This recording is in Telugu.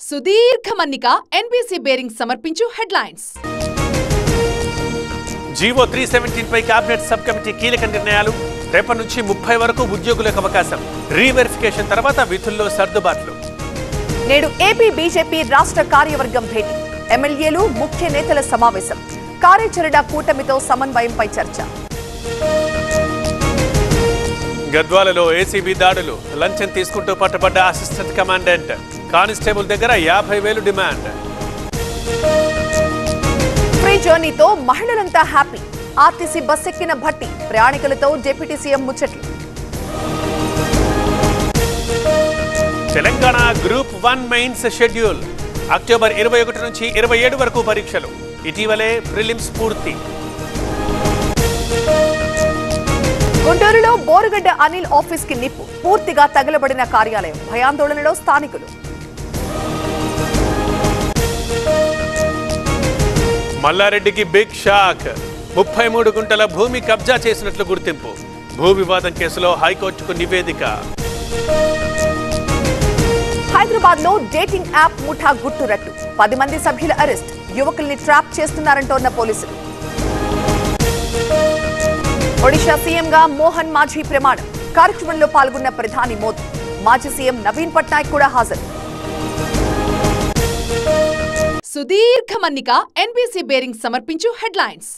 సుదీర్ఘ మన్నిక ఎన్బీసీ బేరింగ్ సమర్పించు హెడ్లైన్స్ జీవో త్రీ సెవెంటీన్ పై కేబినెట్ సబ్ కమిటీ కీలక నిర్ణయాలు రేపటి నుంచి ముప్పై వరకు ఉద్యోగులకు అవకాశం రీవెరిఫికేషన్ తర్వాత విధుల్లో సర్దుబాట్లు నేడు ఏపీ బీజేపీ రాష్ట్ర కార్యవర్గం భేటీ ఎమ్మెల్యేలు ముఖ్య నేతల సమావేశం కార్యాచరణ కూటమితో సమన్వయంపై చర్చ గద్వాలలో ఏసీబీ దాడులు లంచం తీసుకుంటూ పట్టుబడ్డ అసిస్టెంట్ కమాండెంట్ కానిస్టేబుల్ దగ్గర యాభై వేలు డిమాండ్ ఫ్రీ జర్నీతో మహిళలంతా హ్యాపీ ఆర్టీసీ బస్ ఎక్కిన భట్టి ప్రయాణికులతో డిప్యూటీ సీఎం ముచ్చట్లు Telangana group one mains schedule October ఇరవై ఒకటి నుంచి ఇరవై ఏడు వరకు పరీక్షలు ఇటీవలే ప్రిలిమ్స్ పూర్తి గుంటూరులో బోరుగడ్డ అనిల్ ఆఫీస్ కి నిప్పు పూర్తిగా తగలబడిన కార్యాలయం భయాందోళనలో స్థానికులు మల్లారెడ్డికి బిగ్ షాక్ ముప్పై మూడు గుంటల భూమి కబ్జా చేసినట్లు గుర్తింపు భూ వివాదం కేసులో హైకోర్టుకు నివేదిక హైదరాబాద్ లో డేటింగ్ యాప్ ముఠా గుట్టురట్టు పది మంది సభ్యుల అరెస్ట్ యువకుల్ని ట్రాప్ చేస్తున్నారంటోన్న పోలీసులు ఒడిషా సీఎంగా మోహన్ మాఝీ ప్రమాణం కార్యక్రమంలో పాల్గొన్న ప్రధాని మోదీ మాజీ సీఎం నవీన్ పట్నాయక్ కూడా హాజరు సుదీర్ఘ మన్నిక ఎన్బీసీ బేరింగ్ సమర్పించు హెడ్లైన్స్